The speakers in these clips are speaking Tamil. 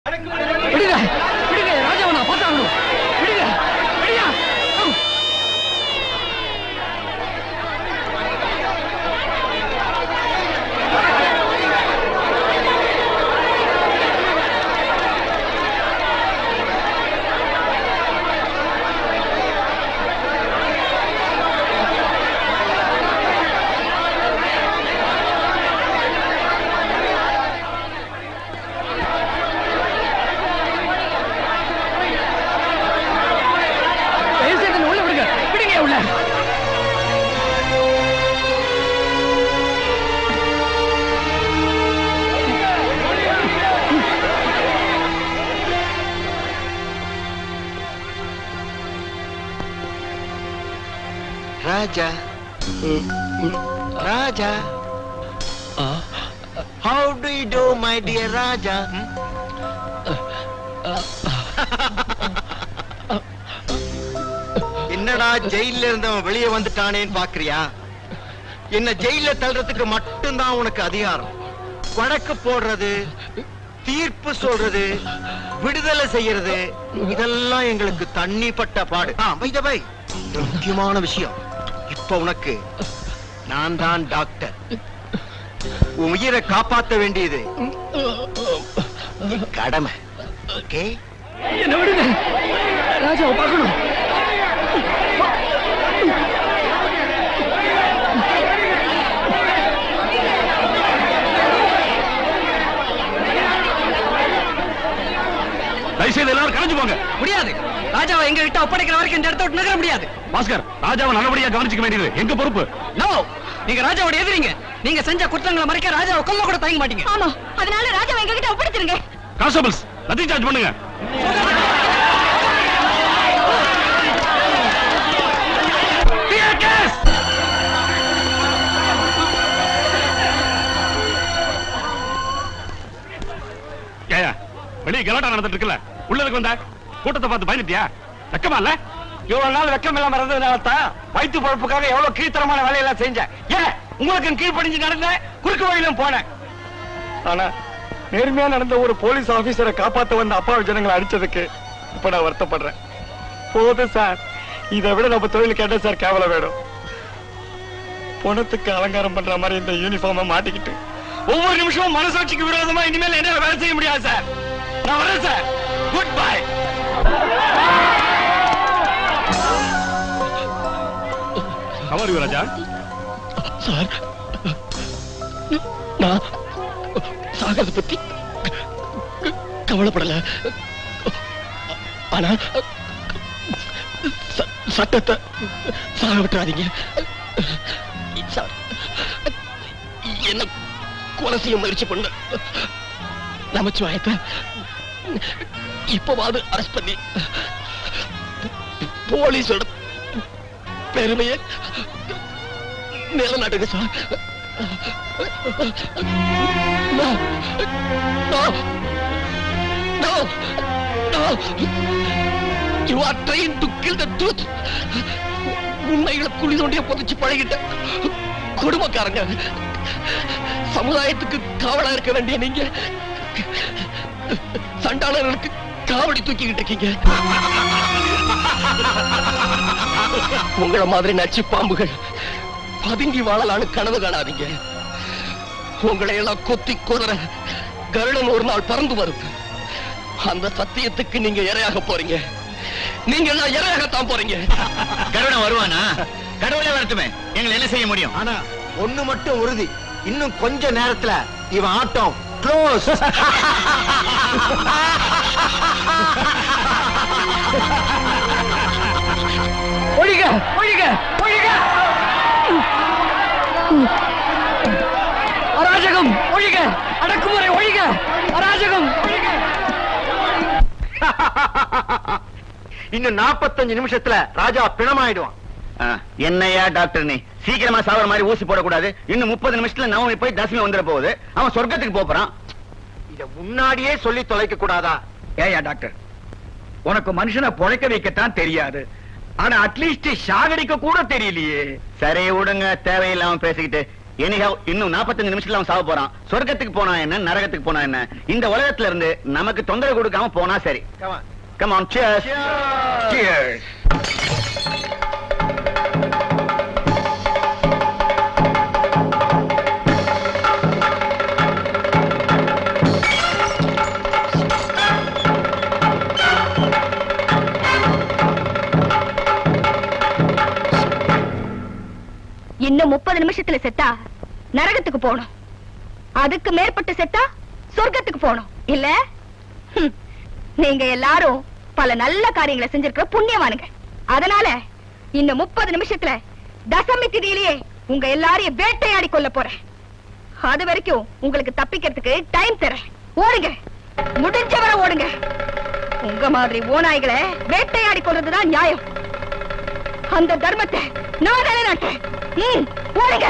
விடுங்க விடுங்க ராஜாவை நான் பார்த்தாகணும் விடுங்க விடுங்க தயவு செய்து என்னை உள்ள விடுங்க விடுங்க உள்ள Raja Raja how do you do my dear Raja என்னடா ஜெயில இருந்தவன் வெளியே வந்துட்டானேன்னு பாக்குறியா என்ன ஜெயில தள்ளுறதுக்கு மட்டும்தான் உனக்கு அதிகாரம் வழக்கு போடுறது தீர்ப்பு சொல்றது விடுதலை செய்யறது இதெல்லாம் எங்களுக்கு தண்ணி பட்ட பாடு ஆ, by the way, ஒரு முக்கியமான விஷயம் இப்ப உனக்கு நான் தான் டாக்டர் உன் உயிரை காப்பாத்த வேண்டியது என் கடமை ஓகே என்ன விடுங்க ராஜாவை பார்க்கணும் தயவுசெய்து எல்லாரும் கலைஞ்சு போங்க முடியாது ராஜாவை எங்க கிட்ட ஒப்படைக்கிற வரைக்கும் இந்த இடத்த விட்டு நகர முடியாது பாஸ்கர் ராஜாவை நல்லபடியா கவனிச்சுக்க வேண்டியது எங்க பொறுப்பு நோ நீங்க ராஜாவோட எதிரிங்க நீங்க செஞ்ச குற்றங்களை மறைக்க ராஜாவை கொல்ல கூட தயங்க மாட்டீங்க ஆமா அதனால ராஜாவை எங்க கிட்ட ஒப்படைச்சிருங்க கான்ஸ்டபிள்ஸ் லத்தி சார்ஜ் பண்ணுங்க Tear gas! ஏயா வெளியே கலாட்டா நடந்துட்டு இருக்குல்ல உள்ளதுக்கு வந்த கூட்டத்தை பார்த்து பயந்துட்டியா வெக்கமா இல்ல இவ்வளவு நாள் வெக்கம் இல்லாம இருந்ததுனால தான் வயிற்று பொழப்புக்காக எவ்வளவு கீழ்த்தரமான வேலையெல்லாம் செஞ்சேன் ஏன் உங்களுக்கு கீழ்ப்படிஞ்சு நடந்த குறுக்கு வழியிலும் போனேன் ஆனா நேர்மையா நடந்த ஒரு போலீஸ் ஆபீசரை காப்பாத்த வந்த அப்பாவி ஜனங்களை அடிச்சதுக்கு இப்ப நான் வருத்தப்படுறேன் போதும் சார் இதை விட நம்ம தொழில் கேட்ட சார் கேவலம் வேணும் பணத்துக்கு அலங்காரம் பண்ற மாதிரி இந்த யூனிஃபார்மை மாட்டிக்கிட்டு ஒவ்வொரு நிமிஷமும் மனசாட்சிக்கு விரோதமா இனிமேல் என்னால வேலை செய்ய முடியாது சார் நான் வரேன் சார் குட் பை கவர் ராஜா சார் நான் சாகிறத பத்தி க- கவலைப்படல ஆனா ச- சட்டத்தை சாக விட்டுறாதீங்க சார் என்ன கொலை செய்ய முயற்சி பண்ண நமச்சிவாயத்தை இப்பவாவது அரெஸ்ட் பண்ணி போலீஸோட பெருமையை நிலநாட்டுங்க sir No! No! No! No! You are trying to kill the truth! உண்மைகளை குழி தோண்டிய புதைச்சு பழகிட்ட குடும்பக்காரங்க சமுதாயத்துக்கு காவலா இருக்க வேண்டிய நீங்க சண்டாளர்களுக்கு காவடி தூக்கிக்கிட்டு இருக்கீங்க உங்கள மாதிரி நச்சு பாம்புகள் பதுங்கி வாழலான்னு கனவு காணாதீங்க உங்களை எல்லாம் கொத்தி குதிர கருடன் ஒரு நாள் பறந்து வரும் அந்த சத்தியத்துக்கு நீங்க இரையாக போறீங்க நீங்க எல்லாம் இரையாகத்தான் போறீங்க கருணன் வருவானா கடவுளே வரட்டுமே எங்களை என்ன செய்ய முடியும் ஆனா ஒண்ணு மட்டும் உறுதி இன்னும் கொஞ்ச நேரத்துல இவன் ஆட்டம் க்ளோஸ் ஒழிக ஒழிக ஒழிக அராஜகம் ஒழிக அடக்குமுறை ஒழிக அராஜகம் ஒழிக இன்னும் 45 நிமிஷத்துல ராஜா பிணமாயிடுவான் என்னையா டாக்டர் நீ சீக்கிரமா சாவர மாதிரி ஊசி போடக்கூடாது இன்னும் முப்பது நிமிஷத்துல நவமி போய் தசமி வந்துட போகுது அவன் சொர்க்கத்துக்கு போப் போறான் இத முன்னாடியே சொல்லி தொலைக்க கூடாதா ஏயா டாக்டர் உனக்கு மனுஷனை பொழைக்க வைக்கத்தான் தெரியாது ஆனா அட்லீஸ்ட் சாகடிக்க கூட தெரியலையே சரி விடுங்க தேவையில்லாம பேசிக்கிட்டு எனிஹவ் இன்னும் 45 நிமிஷத்துல அவன் சாவ போறான் சொர்க்கத்துக்கு போனா என்ன நரகத்துக்கு போனா என்ன இந்த உலகத்துல இருந்து நமக்கு தொந்தரவு கொடுக்காம போனா சரி Come on. Come on cheers Cheers. இன்னும் முப்பது நிமிஷத்துல செத்தா நரகத்துக்கு போகணும் அதுக்கு மேற்பட்டு செத்தா சொர்க்கத்துக்கு போகணும் இல்ல ஹம். நீங்க எல்லாரும் பல நல்ல காரியங்களை செஞ்சிருக்கிற புண்ணியவானுங்க அதனால இன்னும் முப்பது நிமிஷத்துல தசமி திதியிலேயே உங்க எல்லாரையும் வேட்டையாடி கொள்ள போறேன் அது வரைக்கும் உங்களுக்கு தப்பிக்கிறதுக்கு டைம் தரேன் ஓடுங்க முடிஞ்சவரை ஓடுங்க உங்க மாதிரி ஓநாய்களை வேட்டையாடி கொள்றதுதான் நியாயம் அந்த தர்மத்தை நான் நிலைநாட்டேன் ம், ஓடுங்க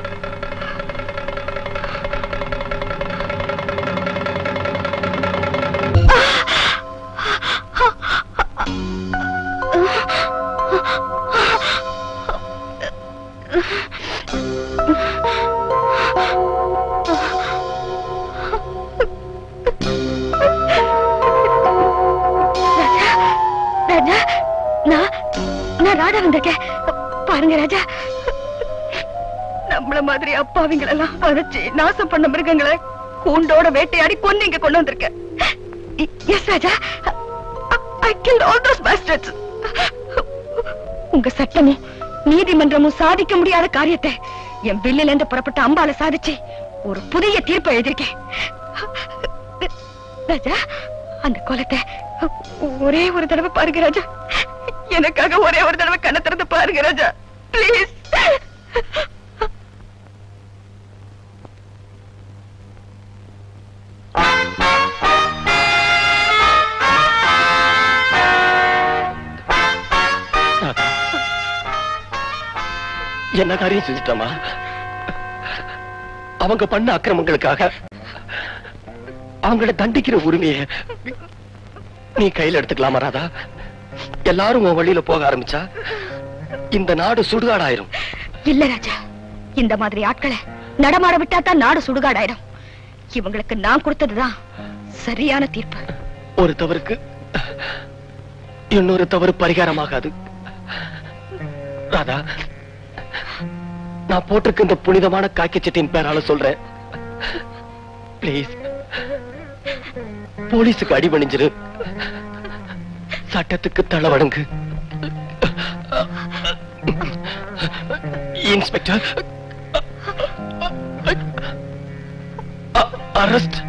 ராஜா நான் நான் ராடா வந்திருக்கேன் பாருங்க ராஜா நம்மள மாதிரி அப்பாவிங்களெல்லாம் அழைச்சு நாசம் பண்ண மிருகங்களை கூண்டோட வேட்டையாடி கொண்டு இங்க கொண்டு வந்திருக்கேன் yes Raja I kill all those bastards உங்க சட்டமும் நீதிமன்றமும் சாதிக்க முடியாத காரியத்தை என் வில்லில இருந்து புறப்பட்ட அம்பால சாதிச்சு ஒரு புதிய தீர்ப்பை எழுதியிருக்கேன் ராஜா அந்த கோலத்தை ஒரே ஒரு தடவை பாருங்க ராஜா எனக்காக ஒரே ஒரு தடவை கண்ணை திறந்து பாருங்க ராஜா ப்ளீஸ் என்ன காரியம் செஞ்சுட்டமா அவங்க பண்ண அக்கிரமங்களுக்காக அவங்கள தண்டிக்கிற உரிமையை நீ கையில எடுத்துக்கலாமா ராதா எல்லாரும் உன் வழியில போக ஆரம்பிச்சா இந்த நாடு சுடுகாடாயிரும் இல்ல ராஜா இந்த மாதிரி ஆட்களை நடமாட விட்டா தான் நாடு சுடுகாடாயிடும் இவங்களுக்கு நான் கொடுத்ததுதான் சரியான தீர்ப்பு ஒரு தவறுக்கு இன்னொரு தவறு பரிகாரமாகாது ராதா நான் போட்டிருக்க இந்த புனிதமான காக்கி சட்டின் பேரால சொல்றேன் ப்ளீஸ் போலீஸுக்கு அடிபணிஞ்சிரு சட்டத்துக்கு தளவடங்கு இன்ஸ்பெக்டர் அரெஸ்ட்